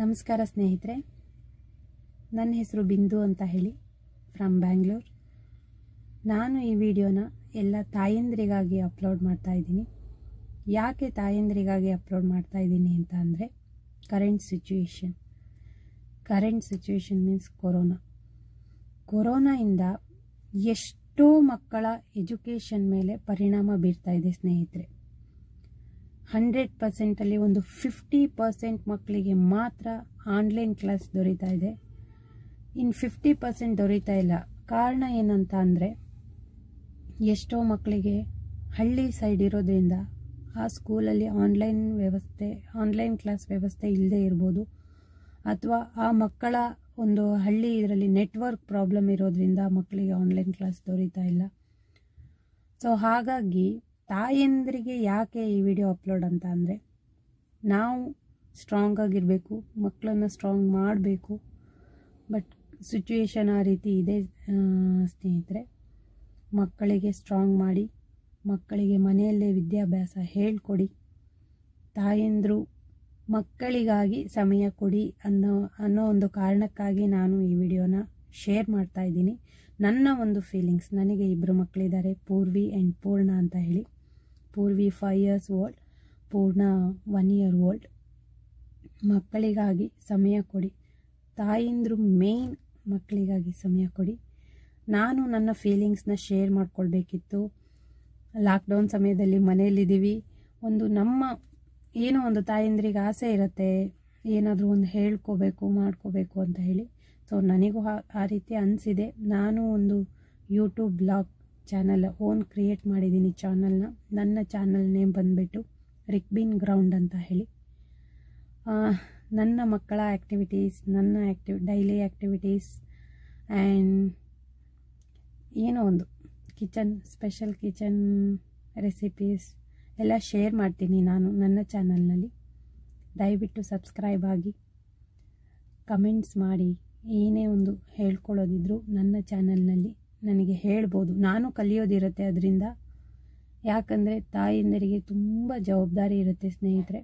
ನಮಸ್ಕಾರ ಸ್ನೇಹಿತರೆ ನನ್ನ ಹೆಸರು ಬಿಂದು ಅಂತ ಹೇಳಿ ಫ್ರಮ್ ಬ್ಯಾಂಗ್ಳೂರ್ ನಾನು ಈ ವಿಡಿಯೋನ ಎಲ್ಲ ತಾಯಂದ್ರಿಗಾಗಿ ಅಪ್ಲೋಡ್ ಮಾಡ್ತಾ ಇದ್ದೀನಿ ಯಾಕೆ ತಾಯಂದ್ರಿಗಾಗಿ ಅಪ್ಲೋಡ್ ಮಾಡ್ತಾ ಇದ್ದೀನಿ ಅಂತ ಅಂದರೆ current situation current situation means corona ಕೊರೋನಾಯಿಂದ ಎಷ್ಟೋ ಮಕ್ಕಳ ಎಜುಕೇಷನ್ ಮೇಲೆ ಪರಿಣಾಮ ಬೀರ್ತಾ ಇದೆ ಸ್ನೇಹಿತರೆ ಹಂಡ್ರೆಡ್ ಪರ್ಸೆಂಟಲ್ಲಿ ಒಂದು ಫಿಫ್ಟಿ ಪರ್ಸೆಂಟ್ ಮಕ್ಕಳಿಗೆ ಮಾತ್ರ ಆನ್ಲೈನ್ ಕ್ಲಾಸ್ ದೊರೀತಾ ಇದೆ ಇನ್ನು ಫಿಫ್ಟಿ ಪರ್ಸೆಂಟ್ ದೊರೀತಾ ಇಲ್ಲ ಕಾರಣ ಏನಂತ ಅಂದರೆ ಎಷ್ಟೋ ಮಕ್ಕಳಿಗೆ ಹಳ್ಳಿ ಸೈಡ್ ಇರೋದ್ರಿಂದ ಆ ಸ್ಕೂಲಲ್ಲಿ ಆನ್ಲೈನ್ ವ್ಯವಸ್ಥೆ ಆನ್ಲೈನ್ ಕ್ಲಾಸ್ ವ್ಯವಸ್ಥೆ ಇಲ್ಲದೆ ಇರ್ಬೋದು ಅಥವಾ ಆ ಮಕ್ಕಳ ಒಂದು ಹಳ್ಳಿ ಇದರಲ್ಲಿ ನೆಟ್ವರ್ಕ್ ಪ್ರಾಬ್ಲಮ್ ಇರೋದ್ರಿಂದ ಮಕ್ಕಳಿಗೆ ಆನ್ಲೈನ್ ಕ್ಲಾಸ್ ದೊರೀತಾ ಇಲ್ಲ ಸೊ ಹಾಗಾಗಿ ತಾಯಂದ್ರಿಗೆ ಯಾಕೆ ಈ ವಿಡಿಯೋ ಅಪ್ಲೋಡ್ ಅಂತ ಅಂದರೆ ನಾವು ಸ್ಟ್ರಾಂಗ್ ಆಗಿರಬೇಕು ಮಕ್ಕಳನ್ನು ಸ್ಟ್ರಾಂಗ್ ಮಾಡಬೇಕು ಬಟ್ ಸಿಚುವೇಶನ್ ಆ ರೀತಿ ಇದೆ ಆ, ಸ್ನೇಹಿತರೆ ಮಕ್ಕಳಿಗೆ ಸ್ಟ್ರಾಂಗ್ ಮಾಡಿ ಮಕ್ಕಳಿಗೆ ಮನೆಯಲ್ಲೇ ವಿದ್ಯಾಭ್ಯಾಸ ಹೇಳ್ಕೊಡಿ ತಾಯಂದರು ಮಕ್ಕಳಿಗಾಗಿ ಸಮಯ ಕೊಡಿ ಅನ್ನೋ ಅನ್ನೋ ಒಂದು ಕಾರಣಕ್ಕಾಗಿ ನಾನು ಈ ವಿಡಿಯೋನ ಶೇರ್ ಮಾಡ್ತಾ ಇದ್ದೀನಿ ನನ್ನ ಒಂದು ಫೀಲಿಂಗ್ಸ್ ನನಗೆ ಇಬ್ಬರು ಮಕ್ಕಳಿದ್ದಾರೆ ಪೂರ್ವಿ ಆ್ಯಂಡ್ ಪೂರ್ಣ ಅಂತ ಹೇಳಿ Poorvi five years old Poorna one year old ಮಕ್ಕಳಿಗಾಗಿ ಸಮಯ ಕೊಡಿ ತಾಯಿಂದರು ಮೇಯ್ನ್ ಮಕ್ಕಳಿಗಾಗಿ ಸಮಯ ಕೊಡಿ ನಾನು ನನ್ನ ಫೀಲಿಂಗ್ಸ್ನ ಶೇರ್ ಮಾಡ್ಕೊಳ್ಬೇಕಿತ್ತು ಲಾಕ್ಡೌನ್ ಸಮಯದಲ್ಲಿ ಮನೆಯಲ್ಲಿದ್ದೀವಿ ಒಂದು ನಮ್ಮ ಏನೋ ಒಂದು ತಾಯಂದ್ರಿಗೆ ಆಸೆ ಇರುತ್ತೆ ಏನಾದರೂ ಒಂದು ಹೇಳ್ಕೋಬೇಕು ಮಾಡ್ಕೋಬೇಕು ಅಂತ ಹೇಳಿ ಸೊ ನನಗೂ ಆ- ಆ ರೀತಿ ಅನಿಸಿದೆ ನಾನು ಒಂದು YouTube vlog channel own create ಮಾಡಿದ್ದೀನಿ ಚಾನಲ್ನ ನನ್ನ ಚಾನಲ್ ನೇಮ್ ಬಂದುಬಿಟ್ಟು ರಿಕ್ಬಿನ್ ಗ್ರೌಂಡ್ ಅಂತ ಹೇಳಿ ಆ, ನನ್ನ ಮಕ್ಕಳ ಆ್ಯಕ್ಟಿವಿಟೀಸ್ ನನ್ನ ಆ್ಯಕ್ಟಿವ್ ಡೈಲಿ ಆ್ಯಕ್ಟಿವಿಟೀಸ್ ಆ್ಯಂಡ್ ಏನೋ ಒಂದು ಕಿಚನ್ ಸ್ಪೆಷಲ್ ಕಿಚನ್ ರೆಸಿಪೀಸ್ ಎಲ್ಲ ಶೇರ್ ಮಾಡ್ತೀನಿ ನಾನು ನನ್ನ ಚಾನಲ್ನಲ್ಲಿ ದಯವಿಟ್ಟು ಸಬ್ಸ್ಕ್ರೈಬ್ ಆಗಿ ಕಮೆಂಟ್ಸ್ ಮಾಡಿ ಏನೇ ಒಂದು ಹೇಳ್ಕೊಳ್ಳೋದಿದ್ರು ನನ್ನ ಚಾನಲ್ನಲ್ಲಿ ನನಗೆ ಹೇಳ್ಬೋದು ನಾನು ಕಲಿಯೋದಿರುತ್ತೆ ಅದರಿಂದ ಯಾಕಂದರೆ ತಾಯಂದರಿಗೆ ತುಂಬ ಜವಾಬ್ದಾರಿ ಇರುತ್ತೆ ಸ್ನೇಹಿತರೆ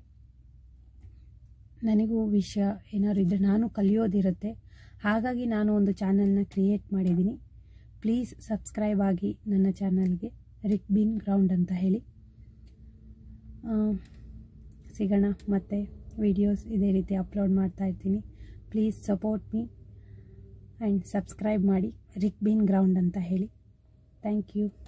ನನಗೂ ವಿಷಯ ಏನಾದ್ರು ಇದ್ದರೆ ನಾನು ಕಲಿಯೋದಿರುತ್ತೆ ಹಾಗಾಗಿ ನಾನು ಒಂದು ಚಾನಲ್ನ ಕ್ರಿಯೇಟ್ ಮಾಡಿದ್ದೀನಿ ಪ್ಲೀಸ್ ಸಬ್ಸ್ಕ್ರೈಬ್ ಆಗಿ ನನ್ನ ಚಾನಲ್ಗೆ ರಿಕ್ ಬಿನ್ ಗ್ರೌಂಡ್ ಅಂತ ಹೇಳಿ ಆ, ಸಿಗೋಣ ಮತ್ತು ವಿಡಿಯೋಸ್ ಇದೇ ರೀತಿ ಅಪ್ಲೋಡ್ ಮಾಡ್ತಾ ಇರ್ತೀನಿ please support me and subscribe ಮಾಡಿ ರಿಕ್ ಬಿನ್ ಗ್ರೌಂಡ್ ಅಂತ ಹೇಳಿ ಥ್ಯಾಂಕ್ ಯು